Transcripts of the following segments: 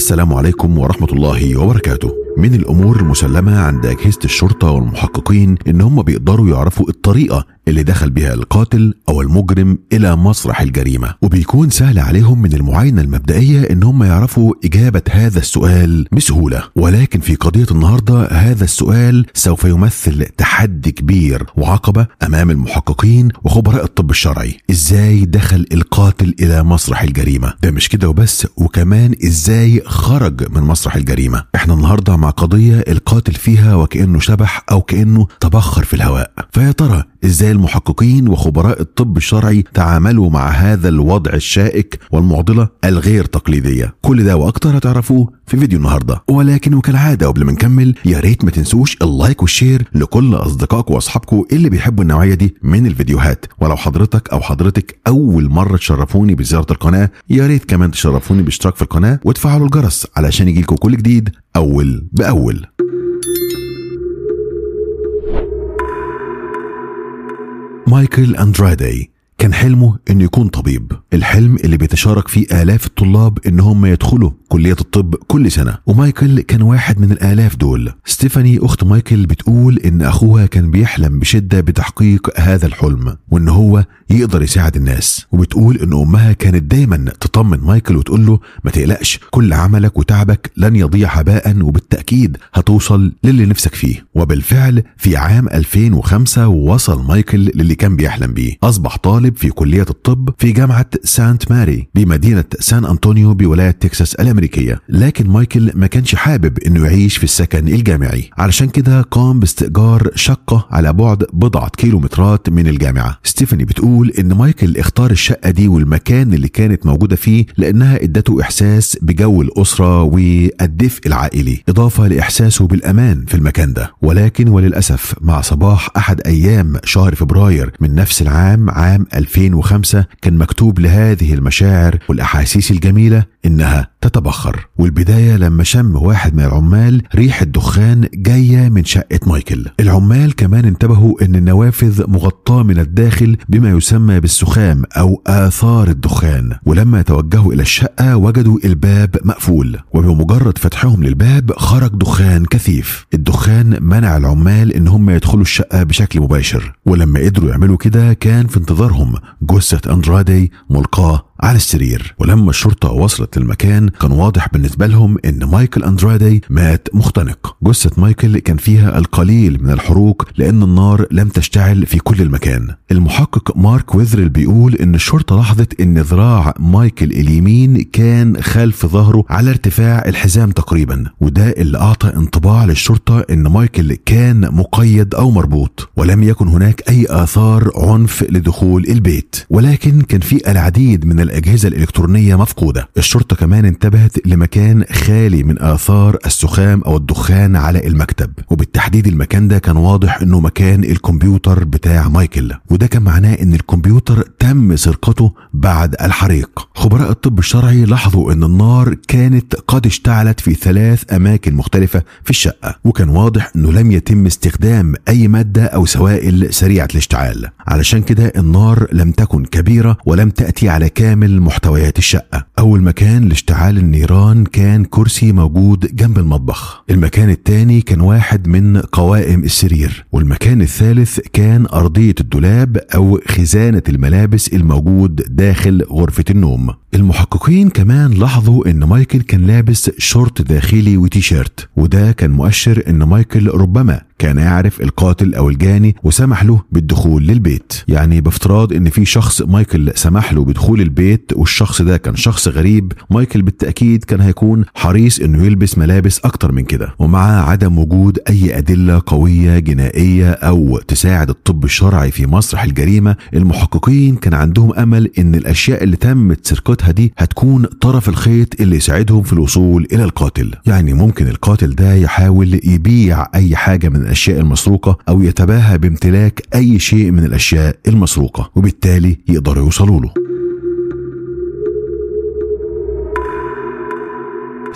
السلام عليكم ورحمة الله وبركاته من الأمور المسلمة عند أجهزة الشرطة والمحققين إن هم بيقدروا يعرفوا الطريقة اللي دخل بها القاتل أو المجرم إلى مسرح الجريمة وبيكون سهل عليهم من المعاينة المبدئية إن هم يعرفوا إجابة هذا السؤال بسهولة ولكن في قضية النهاردة هذا السؤال سوف يمثل تحدي كبير وعقبة أمام المحققين وخبراء الطب الشرعي إزاي دخل القاتل إلى مسرح الجريمة ده مش كده وبس وكمان إزاي خرج من مسرح الجريمة احنا النهاردة مع قضية القاتل فيها وكأنه شبح أو كأنه تبخر في الهواء فيا ترى ازاي المحققين وخبراء الطب الشرعي تعاملوا مع هذا الوضع الشائك والمعضله الغير تقليديه كل ده واكتر هتعرفوه في فيديو النهارده ولكن وكالعاده قبل ما نكمل يا ريت ما تنسوش اللايك والشير لكل اصدقائكم واصحابكم اللي بيحبوا النوعيه دي من الفيديوهات ولو حضرتك او حضرتك اول مره تشرفوني بزياره القناه يا ريت كمان تشرفوني باشتراك في القناه وتفعلوا الجرس علشان يجيلكم كل جديد اول باول مايكل أندرادي كان حلمه انه يكون طبيب الحلم اللي بيتشارك فيه الاف الطلاب ان هم يدخلوا كليه الطب كل سنه ومايكل كان واحد من الالاف دول ستيفاني اخت مايكل بتقول ان اخوها كان بيحلم بشده بتحقيق هذا الحلم وان هو يقدر يساعد الناس وبتقول ان امها كانت دايما تطمن مايكل وتقول له ما تقلقش كل عملك وتعبك لن يضيع هباء وبالتاكيد هتوصل للي نفسك فيه وبالفعل في عام 2005 وصل مايكل للي كان بيحلم بيه اصبح طالب في كليه الطب في جامعه سانت ماري بمدينه سان انطونيو بولايه تكساس الامريكيه لكن مايكل ما كانش حابب انه يعيش في السكن الجامعي علشان كده قام باستئجار شقه على بعد بضعه كيلومترات من الجامعه ستيفاني بتقول ان مايكل اختار الشقه دي والمكان اللي كانت موجوده فيه لانها ادته احساس بجو الاسره والدفء العائلي اضافه لاحساسه بالامان في المكان ده ولكن وللاسف مع صباح احد ايام شهر فبراير من نفس العام عام 2005 كان مكتوب لهذه المشاعر والاحاسيس الجميله انها تتبخر والبدايه لما شم واحد من العمال ريحه دخان جايه من شقه مايكل العمال كمان انتبهوا ان النوافذ مغطاه من الداخل بما يسمى بالسخام او اثار الدخان ولما توجهوا الى الشقه وجدوا الباب مقفول وبمجرد فتحهم للباب خرج دخان كثيف الدخان منع العمال ان هم يدخلوا الشقه بشكل مباشر ولما قدروا يعملوا كده كان في انتظارهم جثه اندرادي ملقاه على السرير ولما الشرطة وصلت للمكان كان واضح بالنسبة لهم ان مايكل اندرادي مات مختنق جثة مايكل كان فيها القليل من الحروق لان النار لم تشتعل في كل المكان المحقق مارك ويذرل بيقول ان الشرطة لاحظت ان ذراع مايكل اليمين كان خلف ظهره على ارتفاع الحزام تقريبا وده اللي اعطى انطباع للشرطة ان مايكل كان مقيد او مربوط ولم يكن هناك اي اثار عنف لدخول البيت ولكن كان في العديد من الأجهزة الإلكترونية مفقودة الشرطة كمان انتبهت لمكان خالي من آثار السخام أو الدخان على المكتب وبالتحديد المكان ده كان واضح أنه مكان الكمبيوتر بتاع مايكل وده كان معناه أن الكمبيوتر تم سرقته بعد الحريق خبراء الطب الشرعي لاحظوا أن النار كانت قد اشتعلت في ثلاث أماكن مختلفة في الشقة وكان واضح أنه لم يتم استخدام أي مادة أو سوائل سريعة الاشتعال علشان كده النار لم تكن كبيرة ولم تأتي على كامل كامل محتويات الشقة أول مكان لاشتعال النيران كان كرسي موجود جنب المطبخ المكان الثاني كان واحد من قوائم السرير والمكان الثالث كان أرضية الدولاب أو خزانة الملابس الموجود داخل غرفة النوم المحققين كمان لاحظوا ان مايكل كان لابس شورت داخلي وتيشيرت وده كان مؤشر ان مايكل ربما كان يعرف القاتل او الجاني وسمح له بالدخول للبيت يعني بافتراض ان في شخص مايكل سمح له بدخول البيت والشخص ده كان شخص غريب مايكل بالتاكيد كان هيكون حريص انه يلبس ملابس اكتر من كده ومع عدم وجود اي ادله قويه جنائيه او تساعد الطب الشرعي في مسرح الجريمه المحققين كان عندهم امل ان الاشياء اللي تمت سرقتها دي هتكون طرف الخيط اللي يساعدهم في الوصول الى القاتل يعني ممكن القاتل ده يحاول يبيع اي حاجه من الاشياء المسروقه او يتباهى بامتلاك اي شيء من الاشياء المسروقه وبالتالي يقدروا يوصلوا له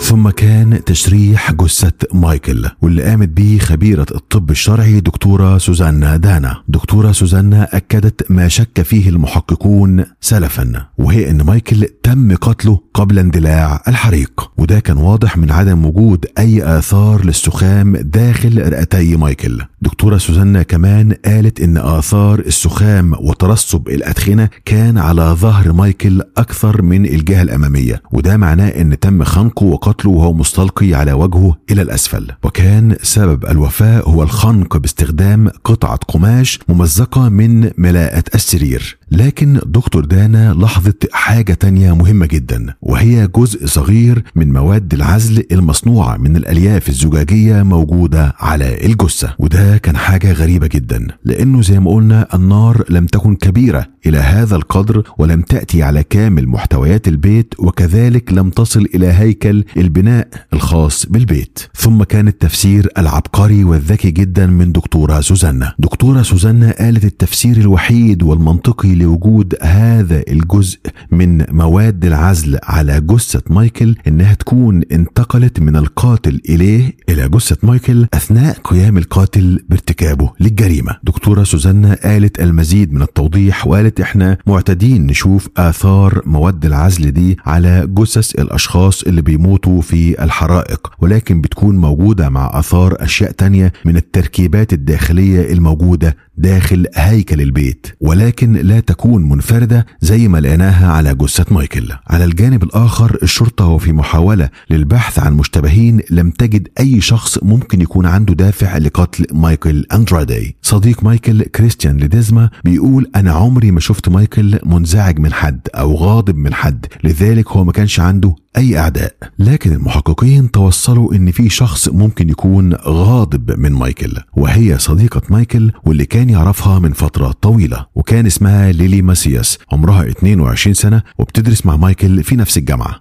ثم كان تشريح جثة مايكل واللي قامت به خبيرة الطب الشرعي دكتورة سوزانا دانا دكتورة سوزانا أكدت ما شك فيه المحققون سلفا وهي أن مايكل تم قتله قبل اندلاع الحريق وده كان واضح من عدم وجود أي آثار للسخام داخل رئتي مايكل دكتورة سوزانا كمان قالت أن آثار السخام وترسب الأدخنة كان على ظهر مايكل أكثر من الجهة الأمامية وده معناه أن تم خنقه وقتله وهو مستلقي على وجهه إلى الأسفل وكان سبب الوفاة هو الخنق باستخدام قطعة قماش ممزقة من ملاءة السرير لكن دكتور دانا لاحظت حاجة تانية مهمة جدا وهي جزء صغير من مواد العزل المصنوعة من الألياف الزجاجية موجودة على الجثة وده كان حاجة غريبة جدا لأنه زي ما قلنا النار لم تكن كبيرة إلى هذا القدر ولم تأتي على كامل محتويات البيت وكذلك لم تصل إلى هيكل البناء الخاص بالبيت ثم كان التفسير العبقري والذكي جدا من دكتورة سوزانا دكتورة سوزانا قالت التفسير الوحيد والمنطقي لوجود هذا الجزء من مواد العزل على جثة مايكل انها تكون انتقلت من القاتل اليه الى جثة مايكل اثناء قيام القاتل بارتكابه للجريمة دكتورة سوزانا قالت المزيد من التوضيح وقالت احنا معتادين نشوف اثار مواد العزل دي على جثث الاشخاص اللي بيموتوا في الحرائق ولكن بتكون موجودة مع اثار اشياء تانية من التركيبات الداخلية الموجودة داخل هيكل البيت ولكن لا تكون منفردة زي ما لقيناها على جثة مايكل على الجانب الآخر الشرطة وفي محاولة للبحث عن مشتبهين لم تجد أي شخص ممكن يكون عنده دافع لقتل مايكل أندرادي صديق مايكل كريستيان ليديزما بيقول أنا عمري ما شفت مايكل منزعج من حد أو غاضب من حد لذلك هو ما كانش عنده أي أعداء لكن المحققين توصلوا إن في شخص ممكن يكون غاضب من مايكل وهي صديقة مايكل واللي كان يعرفها من فترة طويلة وكان اسمها ليلي ماسياس عمرها 22 سنة وبتدرس مع مايكل في نفس الجامعة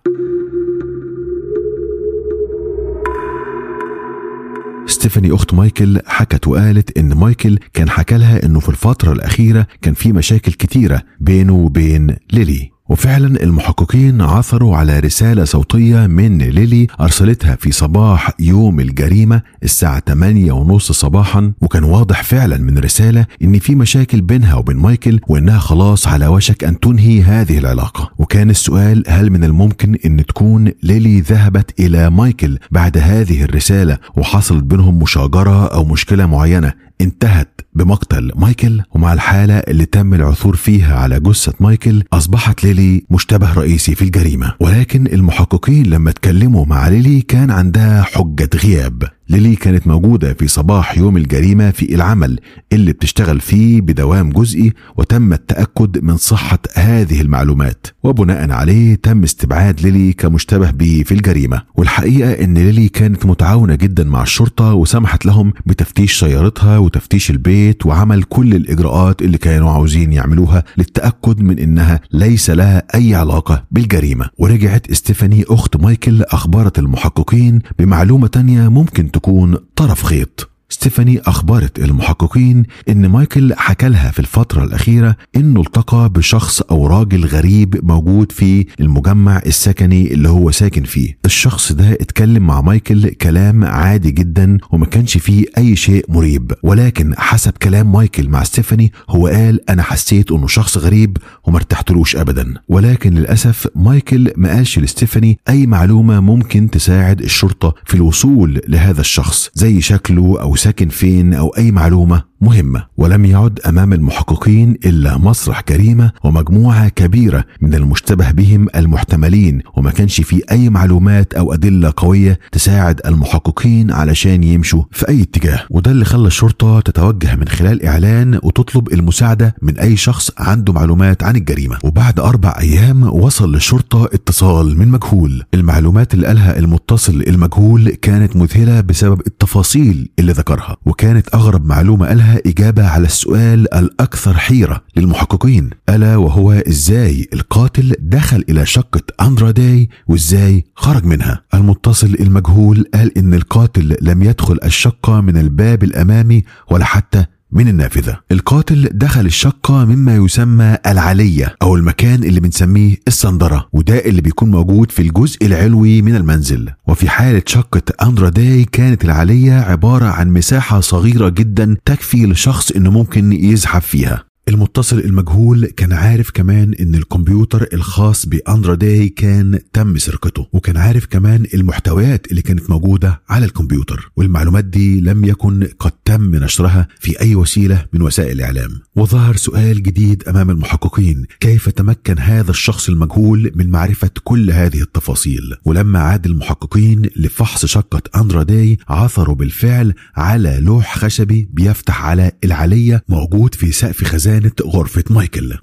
ستيفاني اخت مايكل حكت وقالت ان مايكل كان حكى لها انه في الفتره الاخيره كان في مشاكل كتيره بينه وبين ليلي وفعلا المحققين عثروا على رسالة صوتية من ليلي أرسلتها في صباح يوم الجريمة الساعة 8 ونص صباحا وكان واضح فعلا من الرسالة إن في مشاكل بينها وبين مايكل وإنها خلاص على وشك أن تنهي هذه العلاقة وكان السؤال هل من الممكن أن تكون ليلي ذهبت إلى مايكل بعد هذه الرسالة وحصلت بينهم مشاجرة أو مشكلة معينة انتهت بمقتل مايكل ومع الحالة اللي تم العثور فيها على جثة مايكل أصبحت ليلي مشتبه رئيسي في الجريمة ولكن المحققين لما اتكلموا مع ليلي كان عندها حجة غياب ليلي كانت موجودة في صباح يوم الجريمة في العمل اللي بتشتغل فيه بدوام جزئي وتم التأكد من صحة هذه المعلومات وبناء عليه تم استبعاد ليلي كمشتبه به في الجريمة والحقيقة ان ليلي كانت متعاونة جدا مع الشرطة وسمحت لهم بتفتيش سيارتها وتفتيش البيت وعمل كل الإجراءات اللي كانوا عاوزين يعملوها للتأكد من انها ليس لها أي علاقة بالجريمة ورجعت استيفاني أخت مايكل أخبرت المحققين بمعلومة تانية ممكن تكون طرف خيط ستيفاني أخبرت المحققين إن مايكل حكى لها في الفترة الأخيرة إنه التقى بشخص أو راجل غريب موجود في المجمع السكني اللي هو ساكن فيه. الشخص ده اتكلم مع مايكل كلام عادي جدا وما كانش فيه أي شيء مريب، ولكن حسب كلام مايكل مع ستيفاني هو قال أنا حسيت إنه شخص غريب وما ارتحتلوش أبدا، ولكن للأسف مايكل ما قالش لستيفاني أي معلومة ممكن تساعد الشرطة في الوصول لهذا الشخص زي شكله أو ساكن فين او اي معلومه مهمه ولم يعد امام المحققين الا مسرح جريمه ومجموعه كبيره من المشتبه بهم المحتملين وما كانش في اي معلومات او ادله قويه تساعد المحققين علشان يمشوا في اي اتجاه وده اللي خلى الشرطه تتوجه من خلال اعلان وتطلب المساعده من اي شخص عنده معلومات عن الجريمه وبعد اربع ايام وصل للشرطه اتصال من مجهول المعلومات اللي قالها المتصل المجهول كانت مذهله بسبب التفاصيل اللي ذكرها وكانت اغرب معلومه قالها اجابه على السؤال الاكثر حيره للمحققين الا وهو ازاي القاتل دخل الى شقه اندراداي وازاي خرج منها المتصل المجهول قال ان القاتل لم يدخل الشقه من الباب الامامي ولا حتى من النافذة القاتل دخل الشقة مما يسمى العلية أو المكان اللي بنسميه الصندرة وده اللي بيكون موجود في الجزء العلوي من المنزل وفي حالة شقة أندراداي كانت العلية عبارة عن مساحة صغيرة جدا تكفي لشخص إنه ممكن يزحف فيها المتصل المجهول كان عارف كمان ان الكمبيوتر الخاص باندراداي كان تم سرقته وكان عارف كمان المحتويات اللي كانت موجودة على الكمبيوتر والمعلومات دي لم يكن قد تم نشرها في اي وسيلة من وسائل الاعلام وظهر سؤال جديد امام المحققين كيف تمكن هذا الشخص المجهول من معرفة كل هذه التفاصيل ولما عاد المحققين لفحص شقة أندراداي عثروا بالفعل على لوح خشبي بيفتح على العلية موجود في سقف خزانة غرفة مايكل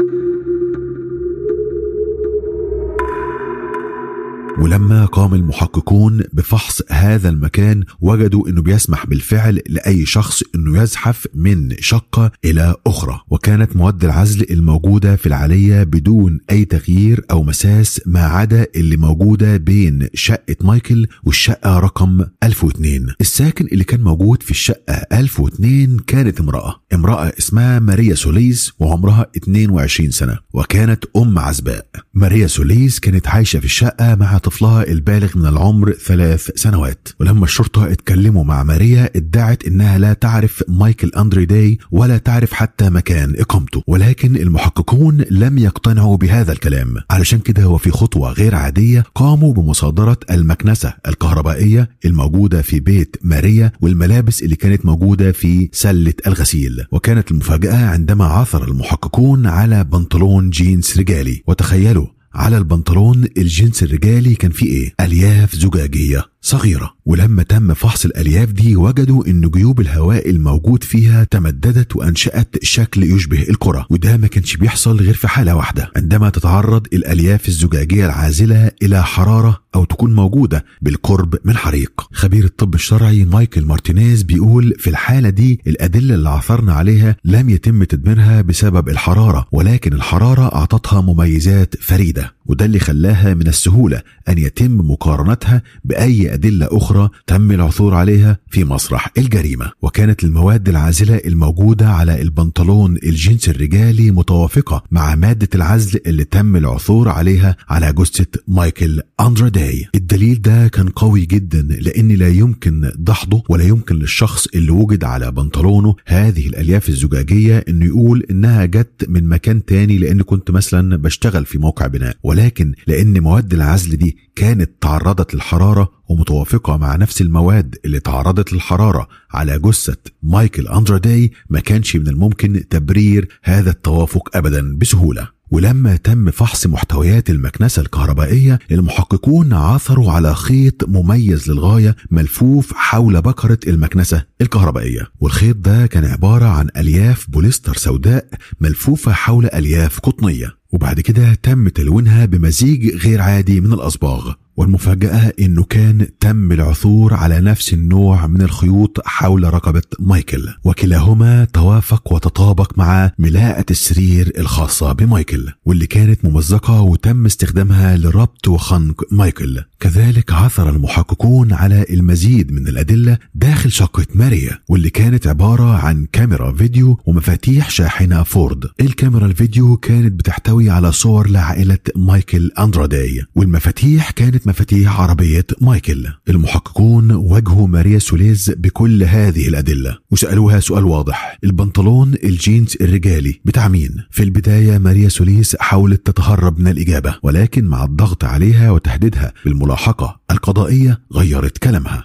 ولما قام المحققون بفحص هذا المكان وجدوا انه بيسمح بالفعل لاي شخص انه يزحف من شقه الى اخرى وكانت مواد العزل الموجوده في العليه بدون اي تغيير او مساس ما عدا اللي موجوده بين شقه مايكل والشقه رقم 1002 الساكن اللي كان موجود في الشقه 1002 كانت امراه امراه اسمها ماريا سوليز وعمرها 22 سنه وكانت ام عزباء ماريا سوليز كانت عايشه في الشقه مع طفلها البالغ من العمر ثلاث سنوات ولما الشرطة اتكلموا مع ماريا ادعت انها لا تعرف مايكل اندري داي ولا تعرف حتى مكان اقامته ولكن المحققون لم يقتنعوا بهذا الكلام علشان كده وفي خطوة غير عادية قاموا بمصادرة المكنسة الكهربائية الموجودة في بيت ماريا والملابس اللي كانت موجودة في سلة الغسيل وكانت المفاجأة عندما عثر المحققون على بنطلون جينز رجالي وتخيلوا على البنطلون الجنس الرجالي كان فيه ايه؟ الياف زجاجيه صغيره ولما تم فحص الالياف دي وجدوا ان جيوب الهواء الموجود فيها تمددت وانشات شكل يشبه الكره وده ما كانش بيحصل غير في حاله واحده عندما تتعرض الالياف الزجاجيه العازله الى حراره او تكون موجوده بالقرب من حريق خبير الطب الشرعي مايكل مارتينيز بيقول في الحاله دي الادله اللي عثرنا عليها لم يتم تدميرها بسبب الحراره ولكن الحراره اعطتها مميزات فريده وده اللي خلاها من السهوله ان يتم مقارنتها باي ادله اخرى تم العثور عليها في مسرح الجريمه وكانت المواد العازله الموجوده على البنطلون الجنس الرجالي متوافقه مع ماده العزل اللي تم العثور عليها على جثه مايكل اندراداي الدليل ده كان قوي جدا لان لا يمكن دحضه ولا يمكن للشخص اللي وجد على بنطلونه هذه الالياف الزجاجيه انه يقول انها جت من مكان تاني لان كنت مثلا بشتغل في موقع بناء ولكن لان مواد العزل دي كانت تعرضت للحراره ومتوافقة مع نفس المواد اللي تعرضت للحرارة على جثة مايكل أندراداي ما كانش من الممكن تبرير هذا التوافق أبدا بسهولة ولما تم فحص محتويات المكنسة الكهربائية المحققون عثروا على خيط مميز للغاية ملفوف حول بكرة المكنسة الكهربائية والخيط ده كان عبارة عن ألياف بوليستر سوداء ملفوفة حول ألياف قطنية وبعد كده تم تلوينها بمزيج غير عادي من الأصباغ والمفاجأة إنه كان تم العثور على نفس النوع من الخيوط حول رقبة مايكل وكلاهما توافق وتطابق مع ملاءة السرير الخاصة بمايكل واللي كانت ممزقة وتم استخدامها لربط وخنق مايكل كذلك عثر المحققون على المزيد من الأدلة داخل شقة ماريا واللي كانت عبارة عن كاميرا فيديو ومفاتيح شاحنة فورد الكاميرا الفيديو كانت بتحتوي على صور لعائلة مايكل أندراداي والمفاتيح كانت مفاتيح عربية مايكل المحققون واجهوا ماريا سوليز بكل هذه الأدلة وسألوها سؤال واضح البنطلون الجينز الرجالي بتاع مين في البداية ماريا سوليز حاولت تتهرب من الإجابة ولكن مع الضغط عليها وتهديدها بالملاحقة القضائية غيرت كلامها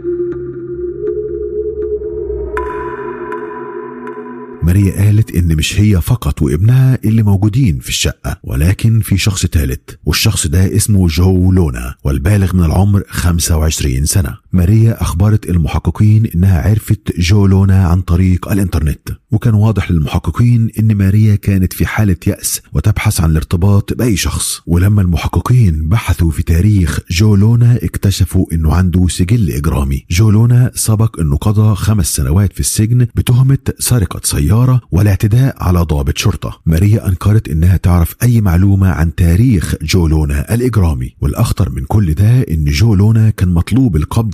ماريا قالت ان مش هي فقط وابنها اللي موجودين في الشقة ولكن في شخص ثالث والشخص ده اسمه جو لونا والبالغ من العمر 25 سنة ماريا اخبرت المحققين انها عرفت جو لونا عن طريق الانترنت وكان واضح للمحققين ان ماريا كانت في حالة يأس وتبحث عن الارتباط بأي شخص ولما المحققين بحثوا في تاريخ جو لونا اكتشفوا انه عنده سجل اجرامي جو لونا سبق انه قضى خمس سنوات في السجن بتهمة سرقة سيارة والاعتداء على ضابط شرطة ماريا انكرت انها تعرف اي معلومة عن تاريخ جو لونا الاجرامي والاخطر من كل ده ان جو لونا كان مطلوب القبض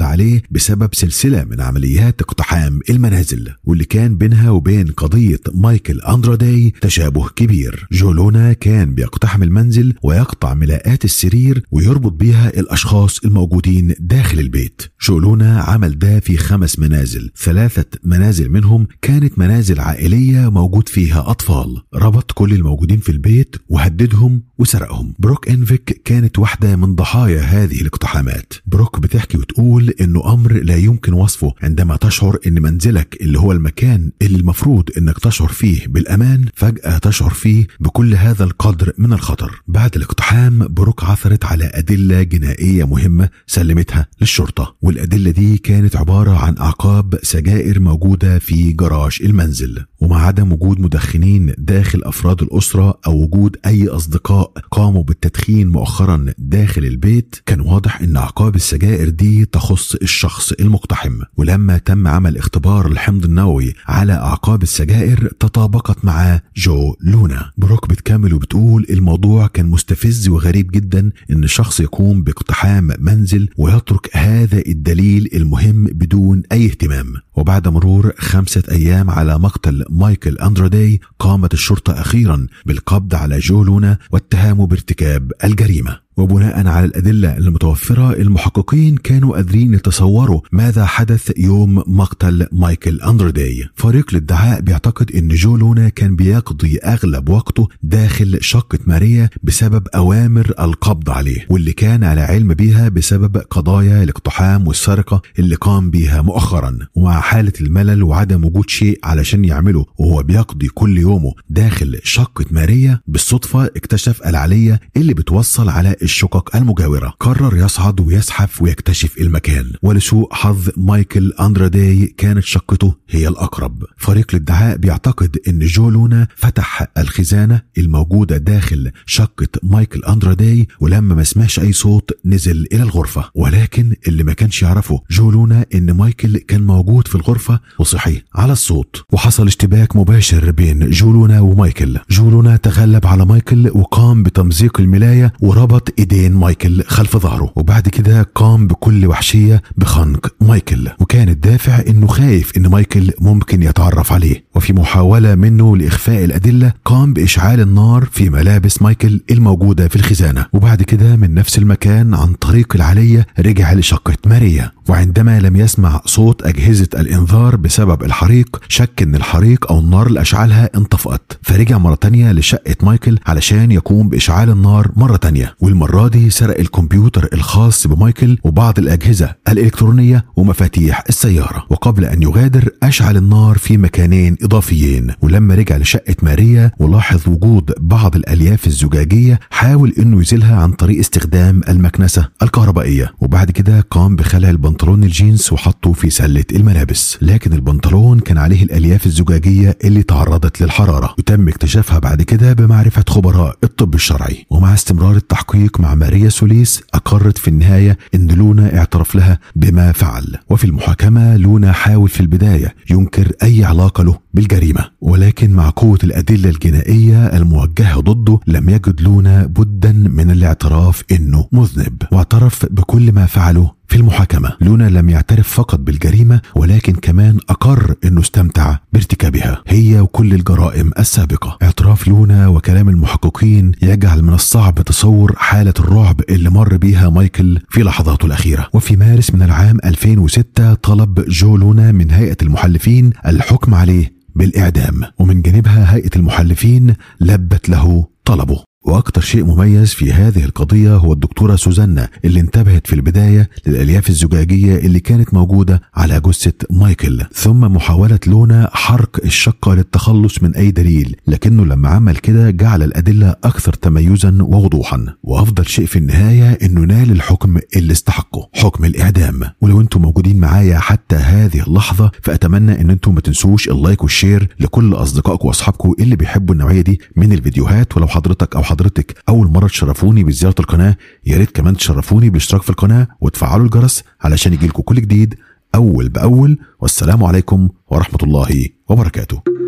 عليه بسبب سلسلة من عمليات اقتحام المنازل واللي كان بينها وبين قضية مايكل أندرادي تشابه كبير جولونا كان بيقتحم المنزل ويقطع ملاءات السرير ويربط بيها الأشخاص الموجودين داخل البيت جولونا عمل ده في خمس منازل ثلاثة منازل منهم كانت منازل عائلية موجود فيها أطفال ربط كل الموجودين في البيت وهددهم وسرقهم بروك انفيك كانت واحدة من ضحايا هذه الاقتحامات بروك بتحكي وتقول انه امر لا يمكن وصفه عندما تشعر ان منزلك اللي هو المكان اللي المفروض انك تشعر فيه بالامان فجأة تشعر فيه بكل هذا القدر من الخطر بعد الاقتحام بروك عثرت على ادلة جنائية مهمة سلمتها للشرطة والادلة دي كانت عبارة عن اعقاب سجائر موجودة في جراج المنزل ومع عدم وجود مدخنين داخل افراد الاسرة او وجود اي اصدقاء قاموا بالتدخين مؤخرا داخل البيت كان واضح ان اعقاب السجائر دي تخص الشخص المقتحم ولما تم عمل اختبار الحمض النووي على اعقاب السجائر تطابقت مع جو لونا بروك بتكمل وبتقول الموضوع كان مستفز وغريب جدا ان شخص يقوم باقتحام منزل ويترك هذا الدليل المهم بدون اي اهتمام وبعد مرور خمسة ايام على مقتل مايكل اندرادي قامت الشرطة اخيرا بالقبض على جو لونا واتهامه بارتكاب الجريمة وبناء على الأدلة المتوفرة المحققين كانوا قادرين يتصوروا ماذا حدث يوم مقتل مايكل أندرداي فريق الادعاء بيعتقد أن جو لونا كان بيقضي أغلب وقته داخل شقة ماريا بسبب أوامر القبض عليه واللي كان على علم بيها بسبب قضايا الاقتحام والسرقة اللي قام بيها مؤخرا ومع حالة الملل وعدم وجود شيء علشان يعمله وهو بيقضي كل يومه داخل شقة ماريا بالصدفة اكتشف العلية اللي بتوصل على الشقق المجاورة قرر يصعد ويزحف ويكتشف المكان ولسوء حظ مايكل أندراداي كانت شقته هي الأقرب فريق الادعاء بيعتقد أن جو لونا فتح الخزانة الموجودة داخل شقة مايكل أندراداي ولما ما سمعش أي صوت نزل إلى الغرفة ولكن اللي ما كانش يعرفه جو لونا أن مايكل كان موجود في الغرفة وصحي على الصوت وحصل اشتباك مباشر بين جو لونا ومايكل جو لونا تغلب على مايكل وقام بتمزيق الملاية وربط ايدين مايكل خلف ظهره وبعد كده قام بكل وحشية بخنق مايكل وكان الدافع انه خايف ان مايكل ممكن يتعرف عليه وفي محاولة منه لإخفاء الأدلة قام بإشعال النار في ملابس مايكل الموجودة في الخزانة وبعد كده من نفس المكان عن طريق العلية رجع لشقة ماريا وعندما لم يسمع صوت أجهزة الإنذار بسبب الحريق شك إن الحريق أو النار اللي أشعلها انطفأت فرجع مرة تانية لشقة مايكل علشان يقوم بإشعال النار مرة تانية والمرة دي سرق الكمبيوتر الخاص بمايكل وبعض الأجهزة الإلكترونية ومفاتيح السيارة وقبل أن يغادر أشعل النار في مكانين إضافيين ولما رجع لشقة ماريا ولاحظ وجود بعض الألياف الزجاجية حاول إنه يزيلها عن طريق استخدام المكنسة الكهربائية وبعد كده قام بخلع البنطلون الجينز وحطه في سلة الملابس لكن البنطلون كان عليه الألياف الزجاجية اللي تعرضت للحرارة وتم اكتشافها بعد كده بمعرفة خبراء الطب الشرعي ومع استمرار التحقيق مع ماريا سوليس أقرت في النهاية إن لونا اعترف لها بما فعل وفي المحاكمة لونا حاول في البداية ينكر أي علاقة له بالجريمة ولكن مع قوة الأدلة الجنائية الموجهة ضده لم يجد لونا بدا من الاعتراف إنه مذنب واعترف بكل ما فعله في المحاكمة لونا لم يعترف فقط بالجريمة ولكن كمان أقر أنه استمتع بارتكابها هي وكل الجرائم السابقة اعتراف لونا وكلام المحققين يجعل من الصعب تصور حالة الرعب اللي مر بيها مايكل في لحظاته الأخيرة وفي مارس من العام 2006 طلب جو لونا من هيئة المحلفين الحكم عليه بالإعدام ومن جانبها هيئة المحلفين لبت له طلبه واكتر شيء مميز في هذه القضيه هو الدكتوره سوزانا اللي انتبهت في البدايه للالياف الزجاجيه اللي كانت موجوده على جثه مايكل ثم محاوله لونا حرق الشقه للتخلص من اي دليل لكنه لما عمل كده جعل الادله اكثر تميزا ووضوحا وافضل شيء في النهايه انه نال الحكم اللي استحقه حكم الاعدام ولو انتم موجودين معايا حتى هذه اللحظه فاتمنى ان انتم ما تنسوش اللايك والشير لكل اصدقائكم واصحابكم اللي بيحبوا النوعيه دي من الفيديوهات ولو حضرتك او حضرتك اول مره تشرفوني بزياره القناه يا ريت كمان تشرفوني بالاشتراك في القناه وتفعلوا الجرس علشان يجيلكم كل جديد اول باول والسلام عليكم ورحمه الله وبركاته